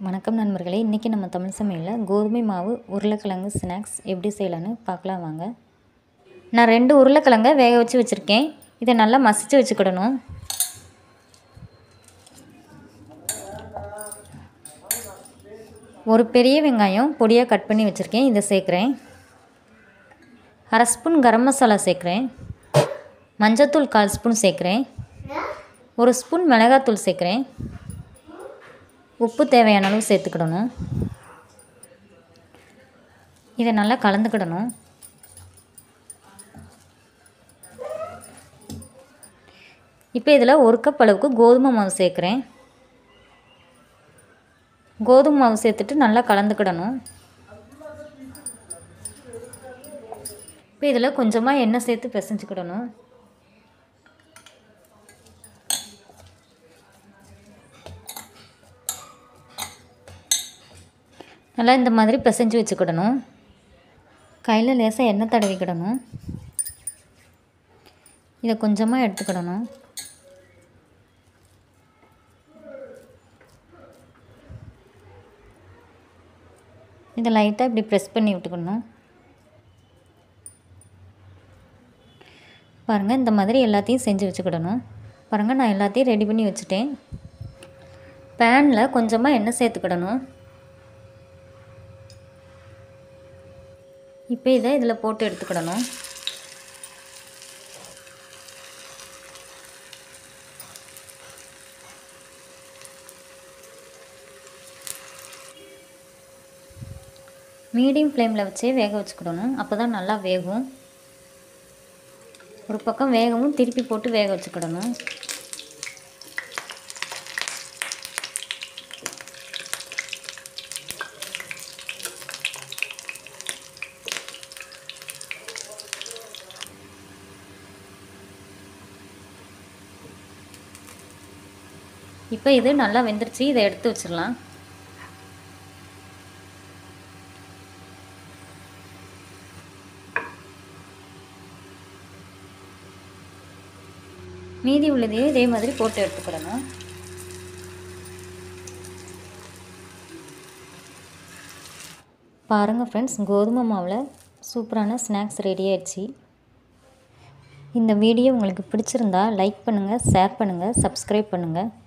வணக்கம் நண்பர்களே இன்றைக்கி நம்ம தமிழ் சமையலில் கோதுமை மாவு உருளைக்கிழங்கு ஸ்நாக்ஸ் எப்படி செய்யலான்னு பார்க்கலாம் வாங்க நான் ரெண்டு உருளைக்கிழங்க வேக வச்சு வச்சுருக்கேன் இதை நல்லா மசிச்சு வச்சுக்கிடணும் ஒரு பெரிய வெங்காயம் பொடியாக கட் பண்ணி வச்சுருக்கேன் இதை சேர்க்குறேன் அரை ஸ்பூன் கரம் மசாலா சேர்க்குறேன் மஞ்சத்தூள் கால் ஸ்பூன் சேர்க்குறேன் ஒரு ஸ்பூன் மிளகாத்தூள் சேர்க்குறேன் உப்பு தேவையான அளவு சேர்த்துக்கிடணும் இதை நல்லா கலந்துக்கிடணும் இப்போ இதில் ஒரு கப் அளவுக்கு கோதுமை மாவு சேர்க்குறேன் கோதுமை மாவு சேர்த்துட்டு நல்லா கலந்துக்கிடணும் இப்போ இதில் கொஞ்சமாக எண்ணெய் சேர்த்து பிசைஞ்சுக்கிடணும் நல்லா இந்த மாதிரி பிசைஞ்சு வச்சுக்கிடணும் கையில் லேசாக எண்ணெய் தடவிக்கிடணும் இதை கொஞ்சமாக எடுத்துக்கிடணும் இதை லைட்டாக இப்படி ப்ரெஸ் பண்ணி விட்டுக்கணும் பாருங்கள் இந்த மாதிரி எல்லாத்தையும் செஞ்சு வச்சுக்கிடணும் பாருங்கள் நான் எல்லாத்தையும் ரெடி பண்ணி வச்சுட்டேன் பேனில் கொஞ்சமாக எண்ணெய் சேர்த்துக்கிடணும் இப்போ இதை இதில் போட்டு எடுத்துக்கிடணும் மீடியம் ஃப்ளேமில் வச்சே வேக வச்சுக்கிடணும் அப்போ தான் நல்லா வேகும் ஒரு பக்கம் வேகவும் திருப்பி போட்டு வேக வச்சுக்கிடணும் இப்போ இது நல்லா வெந்துருச்சு இதை எடுத்து வச்சிடலாம் மீதி உள்ளதையும் இதே மாதிரி போட்டு எடுத்துக்கிடணும் பாருங்கள் ஃப்ரெண்ட்ஸ் கோதுமை மாவில் சூப்பரான ஸ்நாக்ஸ் ரெடி ஆயிடுச்சு இந்த வீடியோ உங்களுக்கு பிடிச்சிருந்தா லைக் பண்ணுங்கள் ஷேர் பண்ணுங்கள் சப்ஸ்கிரைப் பண்ணுங்கள்